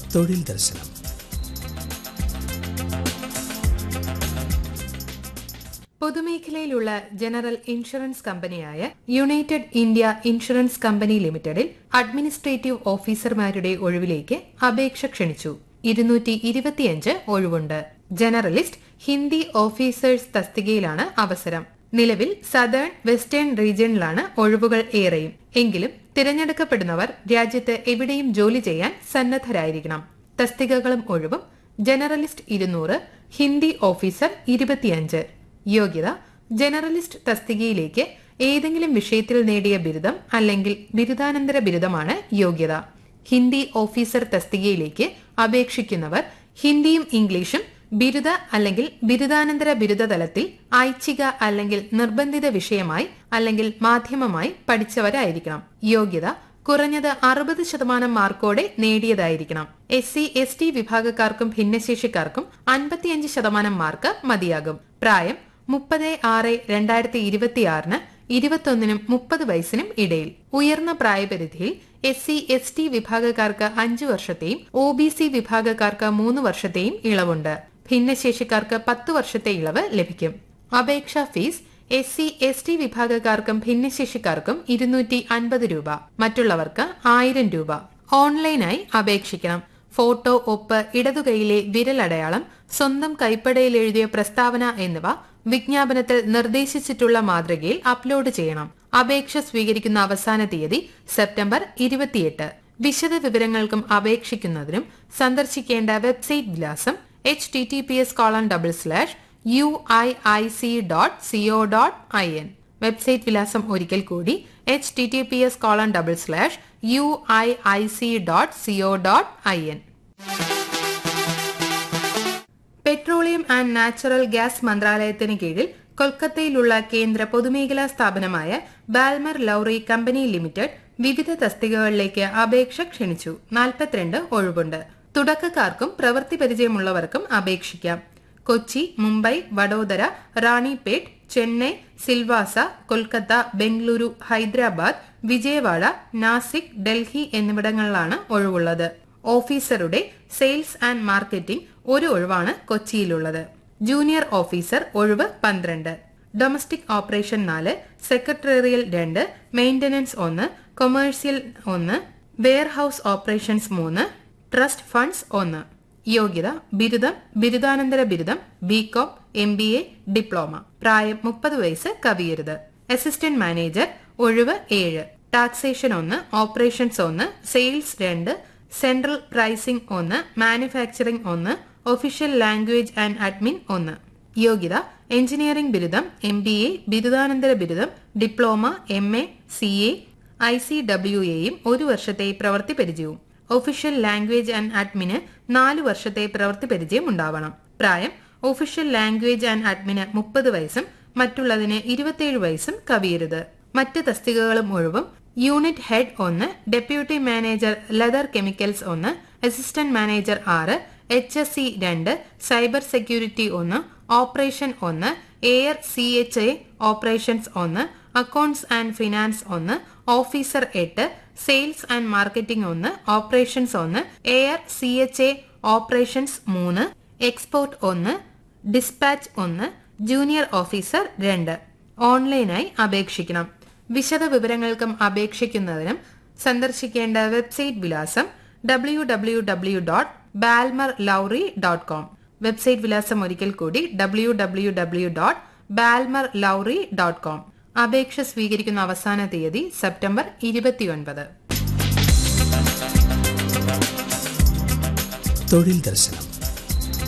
തൊഴിൽ ദർശനം പൊതുമേഖലയിലുള്ള ജനറൽ ഇൻഷുറൻസ് കമ്പനിയായ യുണൈറ്റഡ് ഇന്ത്യ ഇൻഷുറൻസ് കമ്പനി ലിമിറ്റഡിൽ അഡ്മിനിസ്ട്രേറ്റീവ് ഓഫീസർമാരുടെ ഒഴിവിലേക്ക് അപേക്ഷ ക്ഷണിച്ചു ഇരുന്നൂറ്റി ഇരുപത്തിയഞ്ച് ഒഴിവുണ്ട് ജനറലിസ്റ്റ് ഹിന്ദി ഓഫീസേഴ്സ് തസ്തികയിലാണ് അവസരം നിലവിൽ സദേൺ വെസ്റ്റേൺ റീജിയനിലാണ് ഒഴിവുകൾ ഏറെയും എങ്കിലും തിരഞ്ഞെടുക്കപ്പെടുന്നവർ രാജ്യത്ത് എവിടെയും ജോലി ചെയ്യാൻ സന്നദ്ധരായിരിക്കണം തസ്തികകളും ഒഴിവും ജനറലിസ്റ്റ് ഇരുന്നൂറ് ഹിന്ദി ഓഫീസർ ഇരുപത്തിയഞ്ച് യോഗ്യത ജനറലിസ്റ്റ് തസ്തികയിലേക്ക് ഏതെങ്കിലും വിഷയത്തിൽ നേടിയ ബിരുദം അല്ലെങ്കിൽ ബിരുദാനന്തര ബിരുദമാണ് യോഗ്യത ഹിന്ദി ഓഫീസർ തസ്തികയിലേക്ക് അപേക്ഷിക്കുന്നവർ ഹിന്ദിയും ഇംഗ്ലീഷും ബിരുദ അല്ലെങ്കിൽ ബിരുദാനന്തര ബിരുദ തലത്തിൽ ഐച്ഛിക അല്ലെങ്കിൽ നിർബന്ധിത വിഷയമായി അല്ലെങ്കിൽ മാധ്യമമായി പഠിച്ചവരായിരിക്കണം യോഗ്യത കുറഞ്ഞത് അറുപത് ശതമാനം മാർക്കോടെ നേടിയതായിരിക്കണം എസ് സി എസ് ടി വിഭാഗക്കാർക്കും ഭിന്നശേഷിക്കാർക്കും അൻപത്തിയഞ്ച് ശതമാനം മാർക്ക് മതിയാകും പ്രായം മുപ്പത് ആറ് രണ്ടായിരത്തി ഇരുപത്തിയാറിന് ഇരുപത്തൊന്നിനും മുപ്പത് വയസ്സിനും ഇടയിൽ ഉയർന്ന പ്രായപരിധിയിൽ എസ് സി എസ് ടി വിഭാഗക്കാർക്ക് അഞ്ചു വർഷത്തെയും ഒ ബി സി വിഭാഗക്കാർക്ക് മൂന്ന് വർഷത്തെയും ഇളവുണ്ട് ഭിന്നശേഷിക്കാർക്ക് പത്ത് വർഷത്തെ ഇളവ് ലഭിക്കും അപേക്ഷാ fees S C S T വിഭാഗക്കാർക്കും ഭിന്നശേഷിക്കാർക്കും ഇരുന്നൂറ്റി അൻപത് രൂപ മറ്റുള്ളവർക്ക് ആയിരം രൂപ ഓൺലൈനായി അപേക്ഷിക്കണം ഫോട്ടോ ഒപ്പ് ഇടതുകൈയിലെ വിരലടയാളം സ്വന്തം കൈപ്പടയിൽ എഴുതിയ പ്രസ്താവന എന്നിവ വിജ്ഞാപനത്തിൽ നിർദ്ദേശിച്ചിട്ടുള്ള മാതൃകയിൽ അപ്ലോഡ് ചെയ്യണം അപേക്ഷ സ്വീകരിക്കുന്ന അവസാന തീയതി സെപ്റ്റംബർ ഇരുപത്തിയെട്ട് വിശദ വിവരങ്ങൾക്കും അപേക്ഷിക്കുന്നതിനും സന്ദർശിക്കേണ്ട വെബ്സൈറ്റ് വിലാസം H T T P S colon double slash U I I C dot C O dot I N website വിലാസം ഒരിക്കൽ കൂടി H T T P S colon double slash U I I C dot C O dot I N petroleum and natural gas മന്ത്രാലയത്തിന് കീഴിൽ കൊൽക്കത്തയിലുള്ള കേന്ദ്ര പൊതുമേഖലാ സ്ഥാപനമായ Ballmer Lawrie company limited വിവിധ തസ്തികകളിലേക്ക് അപേക്ഷ ക്ഷണിച്ചു നാൽപ്പത്തിരണ്ട് ഒഴിവുണ്ട് തുടക്കക്കാർക്കും പ്രവൃത്തി പരിചയമുള്ളവർക്കും അപേക്ഷിക്കാം കൊച്ചി മുംബൈ വഡോദര റാണിപേട്ട് ചെന്നൈ സിൽവാസ കൊൽക്കത്ത ബംഗളൂരു ഹൈദരാബാദ് വിജയവാഡ നാസിക് ഡൽഹി എന്നിവിടങ്ങളിലാണ് ഒഴിവുള്ളത് ഓഫീസറുടെ സെയിൽസ് ആൻഡ് മാർക്കറ്റിംഗ് ഒരു ഒഴിവാണ് കൊച്ചിയിലുള്ളത് ജൂനിയർ ഓഫീസർ ഒഴിവ് പന്ത്രണ്ട് ഡൊമസ്റ്റിക് ഓപ്പറേഷൻ നാല് സെക്രട്ടേറിയൽ രണ്ട് മെയിന്റനൻസ് ഒന്ന് കൊമേഴ്സ്യൽ ഒന്ന് വെയർഹൌസ് ഓപ്പറേഷൻസ് മൂന്ന് ട്രസ്റ്റ് ഫണ്ട്സ് ഒന്ന് യോഗ്യത ബിരുദം ബിരുദാനന്തര ബിരുദം BCom M B A diploma പ്രായം മുപ്പത് വയസ്സ് കവിയരുത് അസിസ്റ്റന്റ് മാനേജർ ഒഴിവ് ഏഴ് ടാക്സേഷൻ ഒന്ന് ഓപ്പറേഷൻസ് ഒന്ന് സെയിൽസ് രണ്ട് സെൻട്രൽ പ്രൈസിംഗ് ഒന്ന് മാനുഫാക്ചറിംഗ് ഒന്ന് ഒഫീഷ്യൽ ലാംഗ്വേജ് ആൻഡ് അഡ്മിൻ ഒന്ന് യോഗ്യത എഞ്ചിനീയറിംഗ് ബിരുദം എം ബി എ ബിരുദാനന്തര ബിരുദം diploma M A C A I C W എയും ഒരു വർഷത്തെ പ്രവൃത്തി പരിചയവും ഒഫീഷ്യൽ ലാംഗ്വേജ് ആൻഡ് അഡ്മിന് നാല് വർഷത്തെ പ്രവൃത്തി പരിചയം ഉണ്ടാവണം പ്രായം ഒഫീഷ്യൽ ലാംഗ്വേജ് ആൻഡ് അഡ്മിന് മുപ്പത് വയസ്സും മറ്റുള്ളതിന് ഇരുപത്തിയേഴ് വയസ്സും കവിയരുത് മറ്റ് തസ്തികകളും ഒഴിവും യൂണിറ്റ് ഹെഡ് ഒന്ന് ഡെപ്യൂട്ടി മാനേജർ ലെതർ കെമിക്കൽസ് ഒന്ന് അസിസ്റ്റന്റ് മാനേജർ ആറ് എച്ച് എസ് സി രണ്ട് സൈബർ സെക്യൂരിറ്റി ഒന്ന് ഓപ്പറേഷൻ ഒന്ന് air C H A operations ഒന്ന് അക്കൗണ്ട്സ് ആൻഡ് ഫിനാൻസ് ഒന്ന് ഓഫീസർ എട്ട് സെയിൽസ് ആൻഡ് മാർക്കറ്റിംഗ് ഒന്ന് ഓപ്പറേഷൻസ് ഒന്ന് air C H A operations മൂന്ന് എക്സ്പോർട്ട് ഒന്ന് ഡിസ്പാച്ച് ഒന്ന് ജൂനിയർ ഓഫീസർ രണ്ട് ഓൺലൈനായി അപേക്ഷിക്കണം വിശദ വിവരങ്ങൾക്കും അപേക്ഷിക്കുന്നതിനും സന്ദർശിക്കേണ്ട വെബ്സൈറ്റ് വിലാസം W W W dot Balmer Lawrie dot com website വിലാസം ഒരിക്കൽ കൂടി W W W dot Balmer Lawrie dot com അപേക്ഷ സ്വീകരിക്കുന്ന അവസാന തീയതി സെപ്റ്റംബർ ഇരുപത്തിയൊൻപത് തൊഴിൽ ദർശനം